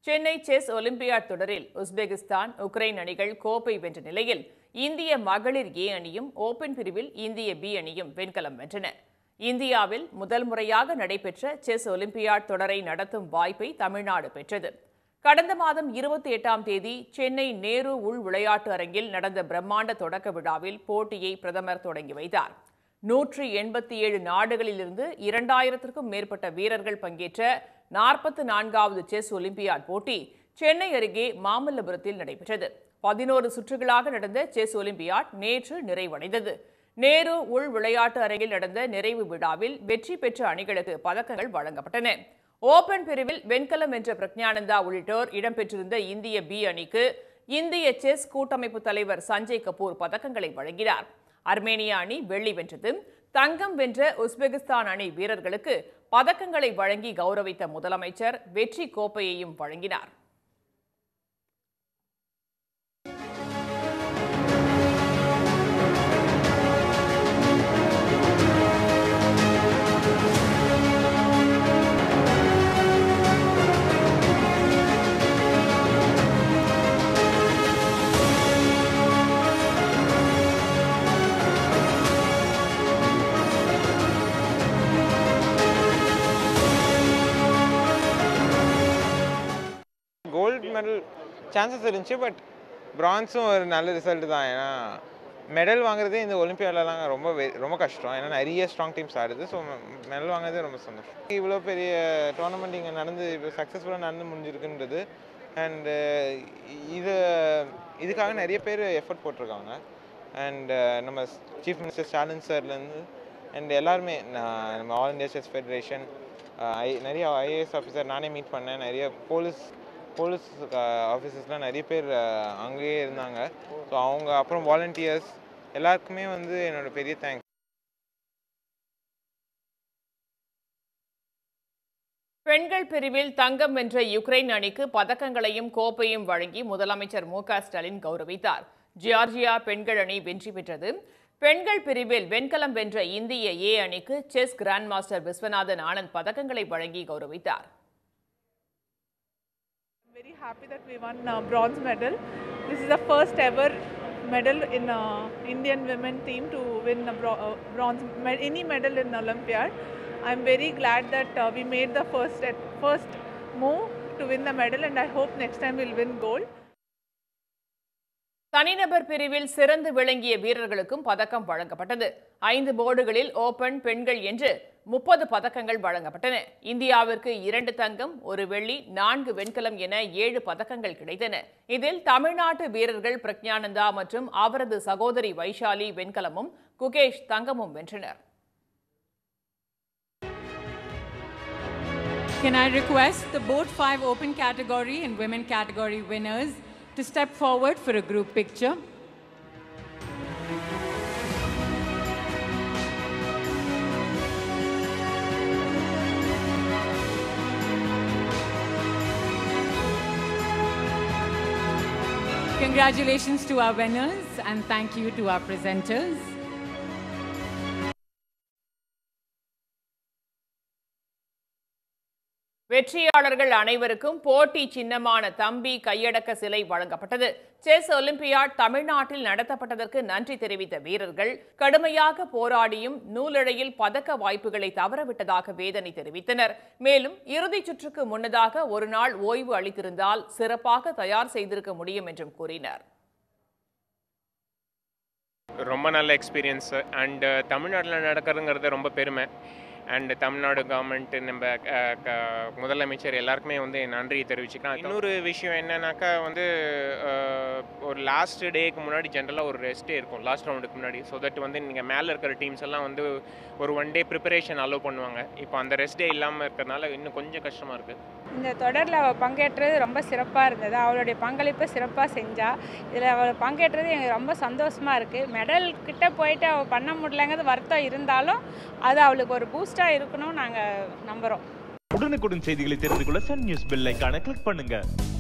Chennai chess olympiad தொடரில் Uzbekistan Ukraine அணிகள் கோப்பை வென்ற நிலையில் இந்திய மகளிர் ஏ அணியும் ஓபன் பிரிவில் இந்திய பி அணியும் வெண்கலம் வென்றன இந்தியாவில் முதல் முறையாக நடைபெற்ற செஸ் ஒலிம்பியாட் தொடரை நடத்தும் வாய்ப்பை தமிழ்நாடு பெற்றது கடந்த மாதம் இருபத்தி எட்டாம் தேதி சென்னை நேரு உள் விளையாட்டு அரங்கில் நடந்த பிரம்மாண்ட தொடக்க விழாவில் போட்டியை பிரதமர் தொடங்கி வைத்தார் நூற்றி எண்பத்தி ஏழு நாடுகளிலிருந்து இரண்டாயிரத்திற்கும் மேற்பட்ட வீரர்கள் பங்கேற்ற நாற்பத்து நான்காவது செஸ் ஒலிம்பியாட் போட்டி சென்னை அருகே மாமல்லபுரத்தில் நடைபெற்றது பதினோரு சுற்றுகளாக நடந்த செஸ் ஒலிம்பியாட் நேற்று நிறைவடைந்தது நேரு உள் விளையாட்டு அரங்கில் நடந்த நிறைவு விழாவில் வெற்றி பெற்ற அணிகளுக்கு பதக்கங்கள் வழங்கப்பட்டன ஓபன் பிரிவில் வெண்கலம் வென்ற பிரக்ஞானந்தா உள்ளிட்டோர் இடம்பெற்றிருந்த இந்திய பி அணிக்கு இந்திய செஸ் கூட்டமைப்பு தலைவர் சஞ்சய் கபூர் பதக்கங்களை வழங்கினார் அர்மேனியா அணி வெள்ளி வென்றது தங்கம் வென்ற உஸ்பெகிஸ்தான் அணி வீரர்களுக்கு பதக்கங்களை வழங்கி கௌரவித்த முதலமைச்சர் வெற்றி கோப்பையையும் வழங்கினார் கோல்டு மெடல் சான்சஸ் இருந்துச்சு பட் பிரான்ஸும் ஒரு நல்ல ரிசல்ட் தான் ஏன்னா மெடல் வாங்குறதே இந்த ஒலிம்பியாட்லலாம் ரொம்ப ve- ரொம்ப கஷ்டம் ஏன்னா நிறைய ஸ்ட்ராங் டீம்ஸ் ஆடுது ஸோ மெடல் வாங்குறதே ரொம்ப சந்தோஷம் இவ்வளோ பெரிய டோர்னமெண்ட் இங்கே நடந்து இப்போ சக்ஸஸ்ஃபுல்லாக நடந்து முடிஞ்சிருக்குன்றது அண்டு இது இதுக்காக நிறைய பேர் எஃபர்ட் போட்டிருக்காங்க அண்ட் நம்ம சீஃப் மினிஸ்டர் ஸ்டாலின் சார்லேருந்து அண்ட் எல்லாருமே நான் நம்ம all India chess federation I நிறைய ஐஏஎஸ் ஆஃபீஸர் நானே மீட் பண்ணேன் நிறைய போலீஸ் போலீஸ் ஆஃபீஸர்ஸ்லாம் நிறைய பேர் அஹ், அங்கேயே இருந்தாங்க ஸோ அவங்க அப்புறம் வாலண்டியர்ஸ் எல்லாருக்குமே வந்து என்னோட பெரிய தேங்க்ஸ் பெண்கள் பிரிவில் தங்கம் வென்ற யுக்ரைன் அணிக்கு பதக்கங்களையும் கோப்பையும் வழங்கி முதலமைச்சர் மு க ஸ்டாலின் கௌரவித்தார் ஜியார்ஜியா பெண்கள் அணி வெற்றி பெற்றது பெண்கள் பிரிவில் வெண்கலம் வென்ற இந்திய ஏ அணிக்கு chess grandmaster Viswanathan Anand பதக்கங்களை வழங்கி கௌரவித்தார் very happy that we won uh, bronze medal. This is the first ever medal in uh, Indian women team to win a bro- uh, bronze med- any medal in Olympiad. I'm very glad that uh, we made the first at first move to win the medal, and I hope next time we'll win gold. தனிநபர் பிரிவில் சிறந்து விளங்கிய வீரர்களுக்கும் பதக்கம் வழங்கப்பட்டது ஐந்து போர்டுகளில் open பெண்கள் என்று முப்பது பதக்கங்கள் வழங்கப்பட்டன இந்தியாவிற்கு இரண்டு தங்கம் ஒரு வெள்ளி நான்கு வெண்கலம் என ஏழு பதக்கங்கள் கிடைத்தன இதில் தமிழ்நாட்டு வீரர்கள் பிரக்ஞானந்தா மற்றும் அவரது சகோதரி வைஷாலி வெண்கலமும் குகேஷ் தங்கமும் வென்றனர் Can I request the both five open category and women category winners to step forward for a group picture? Congratulations to our winners and thank you to our presenters. வெற்றியாளர்கள் அனைவருக்கும் போட்டி சின்னமான தம்பி கையடக்க சிலை வழங்கப்பட்டது செஸ் ஒலிம்பியாட் தமிழ்நாட்டில் நடத்தப்பட்டதற்கு நன்றி தெரிவித்த வீரர்கள் கடுமையாக போராடியும் நூலிழையில் பதக்க வாய்ப்புகளை தவறவிட்டதாக வேதனை தெரிவித்தனர் மேலும் இறுதிச் சுற்றுக்கு முன்னதாக ஒரு நாள் ஓய்வு அளித்திருந்தால் சிறப்பாக தயார் செய்திருக்க முடியும் என்றும் கூறினர் ரொம்ப நல்ல எக்ஸ்பீரியன்ஸ் அண்டு தமிழ்நாட்டில் நடக்கிறதுங்கிறது ரொம்ப பெருமை அண்ட் தமிழ்நாடு கவர்மெண்ட் நம்ம அஹ், க- முதலமைச்சர் எல்லாருக்குமே வந்து நன்றி தெரிவிச்சுக்கலாம் இன்னொரு விஷயம் என்னன்னாக்கா வந்து அஹ், ஒரு லாஸ்ட் டேக்கு முன்னாடி ஜென்ரலாக ஒரு ரெஸ்ட்டே இருக்கும் லாஸ்ட் ரவுண்டுக்கு முன்னாடி ஸோ தட் வந்து நீங்கள் மேலே இருக்கிற டீம்ஸ் எல்லாம் வந்து ஒரு ஒன் டே ப்ரிப்பரேஷன் அலோவ் பண்ணுவாங்க இப்போ அந்த ரெஸ்ட் டே இல்லாமல் இருக்கிறதுனால இன்னும் கொஞ்சம் கஷ்டமாக இருக்குது இந்த தொடரில் அவள் பங்கேற்றது ரொம்ப சிறப்பாக இருந்தது அவளுடைய பங்களிப்பை சிறப்பாக செஞ்சா இதில் அவள் பங்கேற்றது எனக்கு ரொம்ப சந்தோஷமாக இருக்குது மெடல் கிட்ட போயிட்டு அவள் பண்ண முடியலங்கிறது வருத்தம் இருந்தாலும் அது அவளுக்கு ஒரு பூஸ்டாக இருக்கணும்னு நாங்கள் நம்புகிறோம் உடனுக்குடன் செய்திகளை தெரிந்து கொள்ள சன் நியூஸ் பெல் ஐகானை கிளிக் பண்ணுங்க